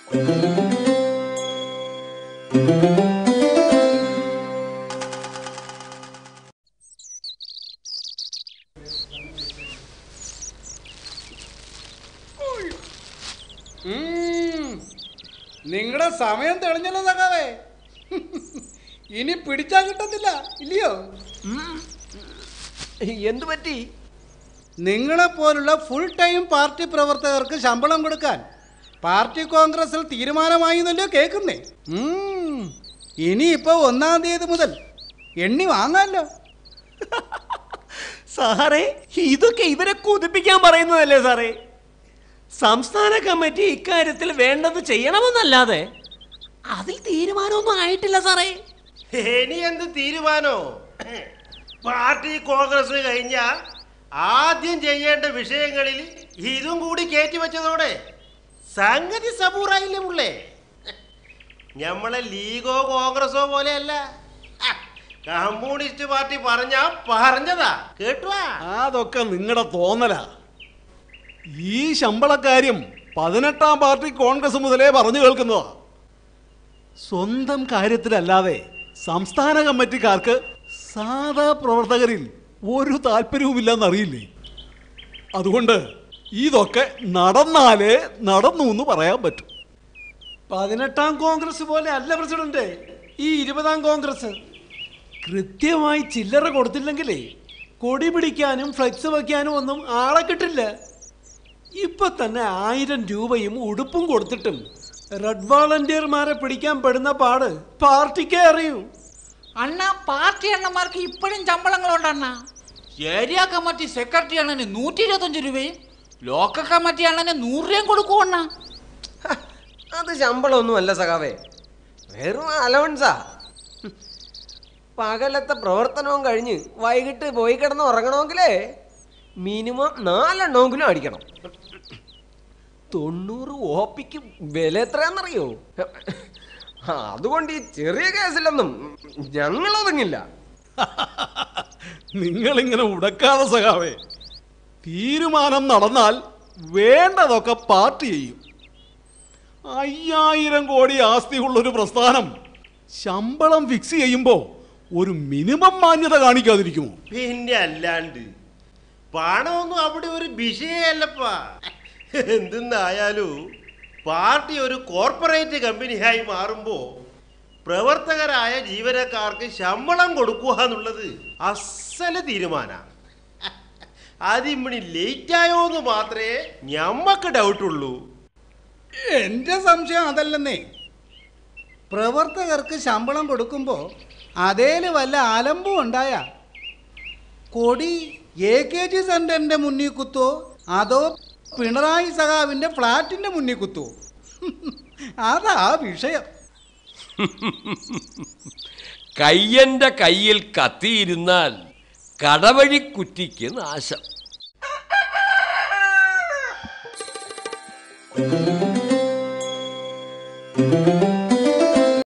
നിങ്ങളുടെ സമയം തെളിഞ്ഞല്ലോ സഖാവേ ഇനി പിടിച്ചാൽ കിട്ടത്തില്ല ഇല്ലയോ എന്തു പറ്റി നിങ്ങളെ പോലുള്ള ഫുൾ ടൈം പാർട്ടി പ്രവർത്തകർക്ക് ശമ്പളം കൊടുക്കാൻ പാർട്ടി കോൺഗ്രസിൽ തീരുമാനമായി എന്നല്ലോ കേൾക്കുന്നേ ഉം. ഇനിയിപ്പോ ഒന്നാം തീയതി മുതൽ എണ്ണി വാങ്ങാമല്ലോ സാറേ ഇതൊക്കെ ഇവരെ കൊതിപ്പിക്കാൻ പറയുന്നതല്ലേ സാറേ സംസ്ഥാന കമ്മിറ്റി ഇക്കാര്യത്തിൽ വേണ്ടത് ചെയ്യണമെന്നല്ലാതെ അതിൽ തീരുമാനമൊന്നും ആയിട്ടില്ല സാറേ ഇനി എന്ത് തീരുമാനോ പാർട്ടി കോൺഗ്രസ് കഴിഞ്ഞ ആദ്യം ചെയ്യേണ്ട വിഷയങ്ങളിൽ ഇതും കൂടി കയറ്റിവെച്ചതോടെ സംഗതി സബൂറായില്ലേ മുള്ളേ ഞമ്മളെ ലീഗോ കോൺഗ്രസോ പോലെയല്ല ഹ, കമ്മ്യൂണിസ്റ്റ് പാർട്ടി പറഞ്ഞ പറഞ്ഞതാ കേട്ടുവാ അതൊക്കെ നിങ്ങളുടെ തോന്നലാ ഈ ശമ്പളക്കാര്യം പതിനെട്ടാം പാർട്ടി കോൺഗ്രസ് മുതലേ പറഞ്ഞു കേൾക്കുന്നതാ സ്വന്തം കാര്യത്തിലല്ലാതെ സംസ്ഥാന കമ്മിറ്റിക്കാർക്ക് സാധാ പ്രവർത്തകരിൽ ഒരു താല്പര്യവുമില്ലെന്നറിയില്ലേ അതുകൊണ്ട് ഇതൊക്കെ നടന്നാലേ നടന്നു എന്ന് പറയാൻ പറ്റും പതിനെട്ടാം കോൺഗ്രസ് പോലെ അല്ല പ്രസിഡന്റ് ഈ ഇരുപതാം കോൺഗ്രസ് കൃത്യമായി ചില്ലറ കൊടുത്തില്ലെങ്കിലേ കൊടി പിടിക്കാനും ഫ്ലെക്സ് വെക്കാനും ഒന്നും ആളെ കിട്ടില്ല ഇപ്പൊ തന്നെ ആയിരം രൂപയും ഉടുപ്പും കൊടുത്തിട്ടും റെഡ് വാളണ്ടിയർമാരെ പിടിക്കാൻ പെടുന്ന പാട് പാർട്ടിക്കേ അറിയൂ അണ്ണ പാർട്ടി അണ്ണന്മാർക്ക് ഇപ്പോഴും ശമ്പളങ്ങളുണ്ട് അണ്ണ ഏരിയ കമ്മിറ്റി സെക്രട്ടറി അണ്ണന് നൂറ്റി ഇരുപത്തഞ്ച് രൂപയും ലോക്കൽ കമ്മിറ്റി അണ്ണന് നൂറ് രൂപയും കൊടുക്കും അണ്ണ ഹ, അത് ശമ്പളമൊന്നും അല്ല സഖാവേ വെറും അലവൻസാ ഹും. പകലത്തെ പ്രവർത്തനവും കഴിഞ്ഞ് വൈകിട്ട് പോയി കിടന്ന് ഉറങ്ങണമെങ്കിലേ മിനിമം നാലെണ്ണമെങ്കിലും അടിക്കണം തൊണ്ണൂറ് ഓപ്പിക്ക് വില എത്രയാണെന്നറിയോ ആ, അതുകൊണ്ട് ഈ ചെറിയ കേസിലൊന്നും ഞങ്ങൾ ഒതുങ്ങില്ല നിങ്ങളിങ്ങനെ ഉടക്കാതെ സഖാവേ തീരുമാനം നടന്നാൽ വേണ്ടതൊക്കെ പാർട്ടി ചെയ്യും അയ്യായിരം കോടി ആസ്തിയുള്ളൊരു പ്രസ്ഥാനം ശമ്പളം ഫിക്സ് ചെയ്യുമ്പോൾ ഒരു മിനിമം മാന്യത കാണിക്കാതിരിക്കുമോ പിന്നെ അല്ലാണ്ട് പണമൊന്നും അവിടെ ഒരു വിഷയമല്ലപ്പാ എന്തെന്നായാലും പാർട്ടി ഒരു കോർപ്പറേറ്റ് കമ്പനിയായി മാറുമ്പോൾ പ്രവർത്തകരായ ജീവനക്കാർക്ക് ശമ്പളം കൊടുക്കുക എന്നുള്ളത് അസല തീരുമാന അതിമ്മണി ലേറ്റ് ആയോ എന്ന് മാത്രമേ ഞമ്മക്ക് ഡൗട്ടുള്ളൂ എൻ്റെ സംശയം അതല്ലെന്നേ പ്രവർത്തകർക്ക് ശമ്പളം കൊടുക്കുമ്പോൾ അതേല് വല്ല അലമ്പും ഉണ്ടായ കൊടി എ കെ ജി സെന്ററിന്റെ മുന്നിൽ കുത്തോ അതോ പിണറായി സഖാവിന്റെ ഫ്ലാറ്റിന്റെ മുന്നിൽ കുത്തോ അതാ വിഷയം കയ്യന്റെ കയ്യിൽ കത്തിയിരുന്നാൽ കടവഴി കുറ്റിക്ക് നാശം ആ